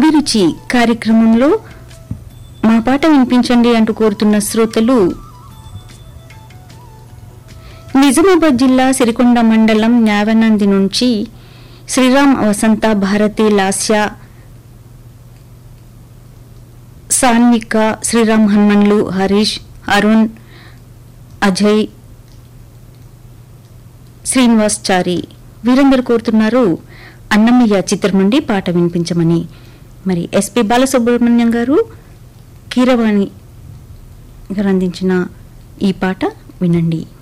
అభిరుచి కార్యక్రమంలో మా పాట వినిపించండి అంటూ కోరుతున్న శ్రోతలు నిజామాబాద్ జిల్లా సిరికొండ మండలం న్యావనంది నుంచి శ్రీరామ్ వసంత భారతి లాస్య సాన్విక శ్రీరామ్ హనుమన్లు హరీష్ అరుణ్ అజయ్ శ్రీనివాస్ చారి వీరందరూ కోరుతున్నారు అన్నమయ్య చిత్రం నుండి పాట వినిపించమని మరి ఎస్పి బాలసుబ్రహ్మణ్యం గారు కీరవాణి గారు అందించిన ఈ పాట వినండి